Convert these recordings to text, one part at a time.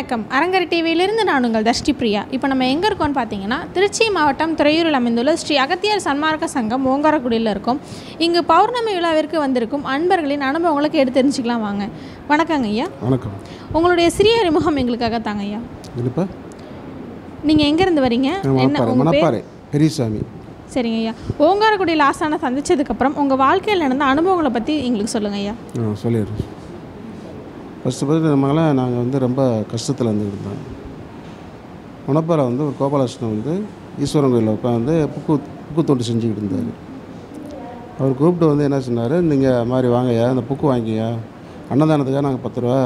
வணக்கம் அரங்கர் டிவியிலிருந்து நான் உங்கள் தஷ்டி பிரியா இப்போ நம்ம எங்கே இருக்கோம்னு பார்த்தீங்கன்னா திருச்சி மாவட்டம் துறையூரில் அமைந்துள்ள ஸ்ரீ அகத்தியர் சன்மார்க்க சங்கம் ஓங்காரக்குடியில் இருக்கும் இங்கு பௌர்ணமி விழாவிற்கு வந்திருக்கும் அன்பர்களின் அனுபவங்களுக்கு எடுத்து தெரிஞ்சுக்கலாம் வாங்க வணக்கங்க ஐயா வணக்கம் உங்களுடைய சிறிய அறிமுகம் எங்களுக்காக தாங்க ஐயா இல்லைப்பா நீங்கள் எங்கேருந்து வரீங்க என்ன மணப்பாறை உங்கள் பேர் மணப்பாறை பெரியசாமி சரிங்க ஐயா ஓங்காரக்குடியில் ஆசானை சந்திச்சதுக்கப்புறம் உங்கள் வாழ்க்கையில் நடந்த அனுபவங்களை பற்றி எங்களுக்கு சொல்லுங்கள் ஐயா ஆ சொல்லிடுறேன் ஃபஸ்ட்டு ஃபஸ்ட்டு நம்மளாம் நாங்கள் வந்து ரொம்ப கஷ்டத்தில் வந்து இருந்தோம் மணப்பாறை வந்து ஒரு கோபாலகிருஷ்ணன் வந்து ஈஸ்வரன் கோயிலில் உட்காந்து புக்கு புக்கு தொண்டு செஞ்சுக்கிட்டு இருந்தார் அவர் கூப்பிட்டு வந்து என்ன சொன்னார் நீங்கள் மாதிரி வாங்கய்யா அந்த புக்கு வாங்கியா அன்னதானத்துக்காக நாங்கள் பத்து ரூபா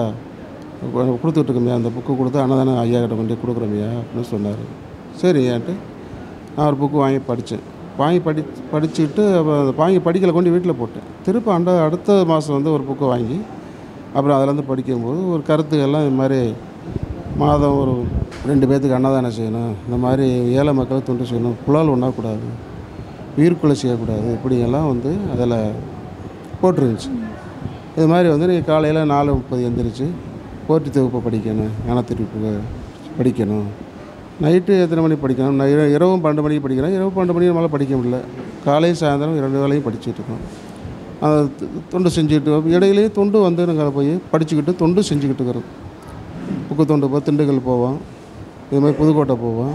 கு- கொடுத்துட்ருக்கோமையா அந்த புக்கு கொடுத்து அன்னதானம் ஐயா கிட்ட கொண்டு போய் கொடுக்குறோமையா அப்படின்னு சொன்னார் சரியான்ட்டு நான் ஒரு புக்கு வாங்கி படித்தேன் வாங்கி படி படிச்சுட்டு அப்புறம் அந்த வாங்கி படிக்கலை கொண்டு வீட்டில் போட்டேன் திருப்ப அண்ட அடுத்த மாதம் வந்து ஒரு புக்கை வாங்கி அப்புறம் அதிலேருந்து படிக்கும்போது ஒரு கருத்துக்கள்லாம் இது மாதிரி மாதம் ஒரு ரெண்டு பேர்த்துக்கு அன்னதானம் செய்யணும் இந்த மாதிரி ஏழை மக்களுக்கு தொண்டு செய்யணும் புலால் உண்ணக்கூடாது உயிர்கொலை செய்யக்கூடாது இப்படியெல்லாம் வந்து அதில் போட்டிருந்துச்சு இது மாதிரி வந்து நீங்கள் காலையில் நாலு முப்பது எந்திரிச்சு போற்றி தொகுப்பை படிக்கணும் ஞானத்திருப்பு படிக்கணும் நைட்டு எத்தனை மணிக்கு படிக்கணும் நான் இர- இரவும் பன்னெண்டு மணிக்கு படிக்கிறேன் இரவு பன்னெண்டு மணிக்கு மேலே படிக்க முடியல காலையும் சாயந்தரம் இரண்டு வேளையும் படிச்சுட்டு இருக்கோம் அந்த தொ- தொண்டு செஞ்சுக்கிட்டு இடையிலேயே தொண்டு வந்து நாங்கள் அதை போய் படிச்சுக்கிட்டு தொண்டு செஞ்சுக்கிட்டு இருக்கிறோம் புக்கு தொண்டு போய் திண்டுக்கல் போவோம் இது மாதிரி புதுக்கோட்டை போவோம்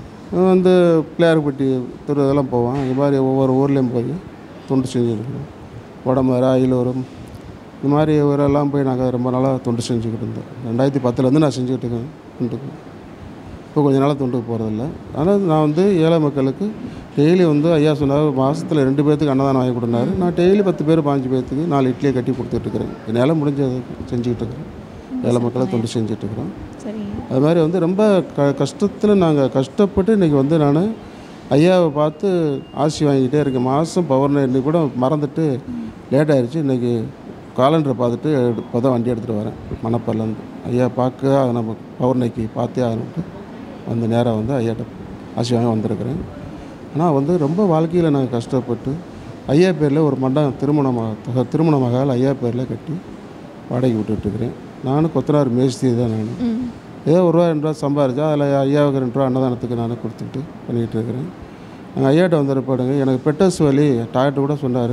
வந்து பிள்ளையார்பட்டி திரு இதெல்லாம் போவோம் இது மாதிரி ஒவ்வொரு ஊர்லேயும் போய் தொண்டு செஞ்சுருக்கோம் உடம்பு அயிலூரும் இந்த மாதிரி ஊரெல்லாம் போய் நாங்கள் ரொம்ப நாளாக தொண்டு செஞ்சுக்கிட்டு இருந்தோம் ரெண்டாயிரத்தி பத்துலேருந்து நான் செஞ்சுக்கிட்டு இருக்கேன் தொண்டுக்கு இப்போ கொஞ்ச நாளாக தொண்டுக்கு போகிறதில்ல ஆனால் நான் வந்து ஏழை மக்களுக்கு டெய்லி வந்து ஐயா சொன்னார் மாதத்தில் ரெண்டு பேர்த்துக்கு அன்னதானம் வாங்கி கொடுனாரு நான் டெய்லி பத்து பேர் பாஞ்சு பேர்த்துக்கு நாலு இட்லியை கட்டி கொடுத்துட்ருக்குறேன் என்னால் முடிஞ்சதை செஞ்சுக்கிட்டு இருக்கிறேன் ஏழை மக்களை தொண்டு செஞ்சுட்டு இருக்கிறோம் சரிங்க அது மாதிரி வந்து ரொம்ப க கஷ்டத்தில் நாங்கள் கஷ்டப்பட்டு இன்றைக்கி வந்து நான் ஐயாவை பார்த்து ஆசி வாங்கிக்கிட்டே இருக்கேன் மாதம் பௌர்ணமி கூட மறந்துட்டு லேட் ஆயிடுச்சு இன்றைக்கி காலண்டரை பார்த்துட்டு இப்போ தான் வண்டி எடுத்துகிட்டு வரேன் மணப்பர்லேருந்து ஐயா பார்க்க நம்ம பௌர்ணமிக்கு பார்த்தே ஆகணுன்ட்டு அந்த நேரம் வந்து ஐயாட்ட ஆசி வாங்க வந்திருக்கிறேன் ஆனால் வந்து ரொம்ப வாழ்க்கையில் நாங்கள் கஷ்டப்பட்டு ஐயா பேரில் ஒரு மண்டபம் திருமணமாக திருமண மகால் ஐயா பேரில் கட்டி வாடகை விட்டுட்டுருக்கிறேன் நானும் கொத்தனார் மேஸ்திரி தான் நான் ம் ஏதோ ஒரு ரூபா ரெண்டு ரூபா சம்பாரிச்சா அதில் ஐயாவுக்கு ரெண்டு ரூபா அன்னதானத்துக்கு நான் கொடுத்துட்டு பண்ணிக்கிட்டு இருக்கிறேன் நாங்கள் ஐயாட்ட வந்துருப்பாடுங்க எனக்கு பெட்டஸ் வலி டாக்டர் கூட சொன்னார்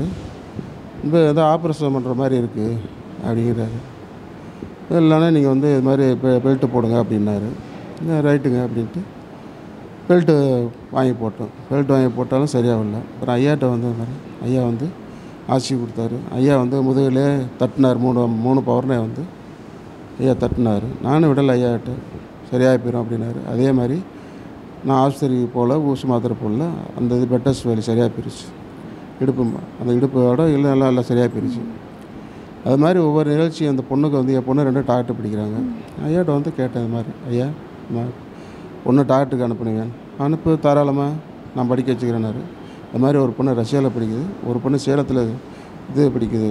இந்த ஏதோ ஆப்ரேஷன் பண்ணுற மாதிரி இருக்குது அப்படிங்கிறாரு இல்லைன்னா நீங்கள் வந்து இது மாதிரி பெ பெல்ட்டு போடுங்க அப்படின்னாரு "இல்லை, ரைட்டுங்க அப்படின்ட்டு பெல்ட்டு வாங்கி போட்டோம் பெல்ட் வாங்கி போட்டாலும் சரியாகல அப்புறம் ஐயாட்ட வந்து இது மாதிரி ஐயா வந்து ஆசி கொடுத்தாரு ஐயா வந்து முதுகிலே தட்டினார் மூணு மூணு பவர்னே வந்து ஐயா தட்டினார் நானும் விடலை ஐயாட்ட சரியாக போயிடும் அப்படின்னாரு அதே மாதிரி நான் ஆஸ்பத்திரிக்கு போகல ஊசி மாத்திரை போடல அந்த இது பெட்டஸ் வேலி சரியாக போயிருச்சு இடுப்பு ம- அந்த இடுப்போட இல்லை எல்லாம் எல்லாம் சரியாக போயிருச்சு அது மாதிரி ஒவ்வொரு நிகழ்ச்சி அந்த பொண்ணுக்கு வந்து என் பொண்ணு ரெண்டு டாக்டர் படிக்கிறாங்க ஐயாட்ட வந்து கேட்டேன் இது மாதிரி ஐயா இந்த மாதிரி பொண்ணு டாக்டருக்கு அனுப்புனீங்க அனுப்பு தாராளமாக நான் படிக்க வச்சுக்கிறேன்னாரு அது மாதிரி ஒரு பொண்ணு ரஷ்யாவில் படிக்குது ஒரு பொண்ணு சேலத்தில் இது படிக்குது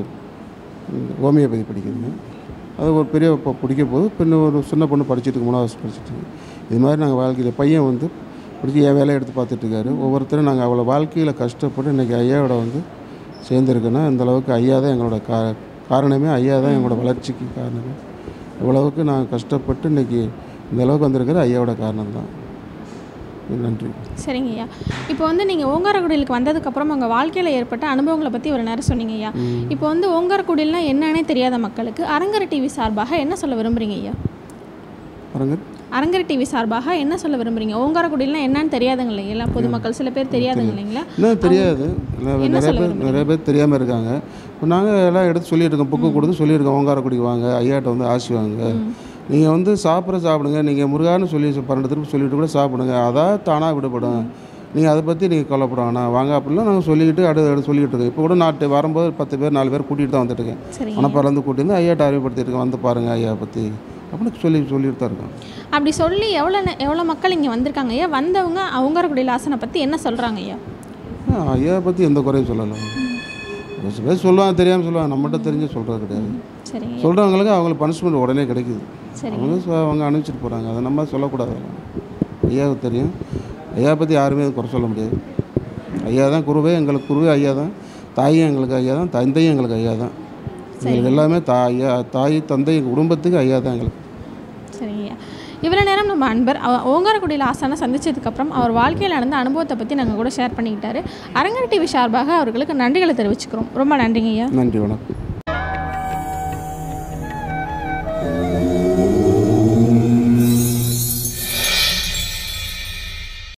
ம், ஹோமியோபதி படிக்குதுங்க அது ஒரு பெரிய இப்போ பிடிக்க போது பின்ன ஒரு சின்ன பொண்ணு படிச்சுட்டு இருக்கு, மூணாவது படிச்சுட்டு இருக்கு. இது மாதிரி நாங்கள் வாழ்க்கையில் பையன் வந்து பிடிச்சி என் வேலையை எடுத்து பார்த்துட்டு இருக்காரு ஒவ்வொருத்தரும் நாங்கள் அவ்வளோ வாழ்க்கையில் கஷ்டப்பட்டு இன்றைக்கி ஐயாவோட வந்து சேர்ந்துருக்குன்னா இந்த அளவுக்கு ஐயா தான் எங்களோட கா காரணமே ஐயா தான் எங்களோட வளர்ச்சிக்கு காரணமே இவ்வளவுக்கு நான் கஷ்டப்பட்டு இன்றைக்கி இந்த அளவுக்கு வந்திருக்கிற ஐயாவோட காரணம் தான் நன்றி சரிங்க ஐயா இப்போ வந்து நீங்கள் ஓங்காரக்குடிலுக்கு வந்ததுக்கப்புறம் உங்கள் வாழ்க்கையில் ஏற்பட்ட அனுபவங்களை பற்றி ஒரு நேரம் சொன்னீங்க ஐயா இப்போ வந்து ஓங்காரக்குடில்னா என்னன்னே தெரியாத மக்களுக்கு அரங்கர் டிவி சார்பாக என்ன சொல்ல விரும்புகிறீங்க ஐயா பாருங்க அரங்கர் டிவி சார்பாக என்ன சொல்ல விரும்புகிறீங்க ஓங்காரக்குடில்னா என்னன்னு தெரியாதுங்க இல்லைங்களா பொதுமக்கள் சில பேர் தெரியாதுங்க இல்லைங்களா இன்னும் தெரியாது இல்லை, என்ன நிறைய சொல்ல பேர் நிறைய பேர் தெரியாமல் இருக்காங்க இப்போ நாங்கள் எல்லாம் எடுத்து சொல்லிட்டு இருக்கோம் புக்கு கொடுத்து சொல்லியிருக்கோம் ஓங்காரக்குடிக்கு வாங்க ஐயாட்ட வந்து ஆசி வாங்க நீங்கள் வந்து சாப்பிட்ற சாப்பிடுங்க நீங்கள் முருகான்னு சொல்லி பன்னெண்டு திருப்பி சொல்லிட்டு கூட சாப்பிடுங்க அதான் தானாக விடுபடும் நீங்கள் அதை பற்றி நீங்கள் கவலைப்பட வேணாம் வாங்க அப்படிலாம் நாங்கள் சொல்லிக்கிட்டு அடுத்து அடுத்து சொல்லிக்கிட்டு இருக்கோம் இப்போ கூட நாட்டு வரும்போது பத்து பேர் நாலு பேர் கூட்டிகிட்டு தான் வந்துட்டுருக்கேன் சரிங்க மணப்பாறைலேருந்து கூட்டிட்டு வந்து ஐயாட்ட அறிவுப்படுத்திருக்கேன் வந்து பாருங்கள் ஐயா பற்றி அப்படின்னு சொல்லி சொல்லிட்டு தான் இருக்கோம் அப்படி சொல்லி எவ்வளோ நே- எவ்வளோ மக்கள் இங்கே வந்திருக்காங்க ஐயா வந்தவங்க ஓங்காரக்குடியில் ஆசனை பற்றி என்ன சொல்கிறாங்க ஐயா ஆ, ஐயா பற்றி எந்த குறையும் சொல்லலை ஒரு சில பேர் சொல்லுவாங்க தெரியாமல் சொல்லுவாங்க நம்மகிட்ட தெரிஞ்சு சொல்கிறது கிடையாது சரிங்க சொல்கிறவங்களுக்கு அவங்களுக்கு பனிஷ்மெண்ட் உடனே கிடைக்குது சரிங்க அவங்க சொ- அவங்க அனுப்பிச்சிட்டு போகிறாங்க அதை நம்ம சொல்லக்கூடாது ஐயாவுக்கு தெரியும் ஐயா பற்றி யாருமே குறை சொல்ல முடியாது ஐயா தான் குருவே எங்களுக்கு குருவே ஐயா தான் தாயும் எங்களுக்கு ஐயா தான் தந்தையும் எங்களுக்கு ஐயா தான் எங்களுக்கு எல்லாமே தா ஐயா தாய் தந்தை எங்கள் குடும்பத்துக்கு ஐயா தான் எங்களுக்கு சரிங்க ஐயா இவ்வளோ நேரம் நம்ம அன்பர் அவ- ஓங்காரக்குடியில் ஆசானை சந்திச்சதுக்கப்புறம் அவர் வாழ்க்கையில் நடந்த அனுபவத்தை பற்றி நாங்கள் கூட ஷேர் பண்ணிக்கிட்டாரு அரங்கர் டிவி சார்பாக அவர்களுக்கு நன்றிகளை தெரிவிச்சுக்கிறோம் ரொம்ப நன்றிங்க ஐயா நன்றி வணக்கம்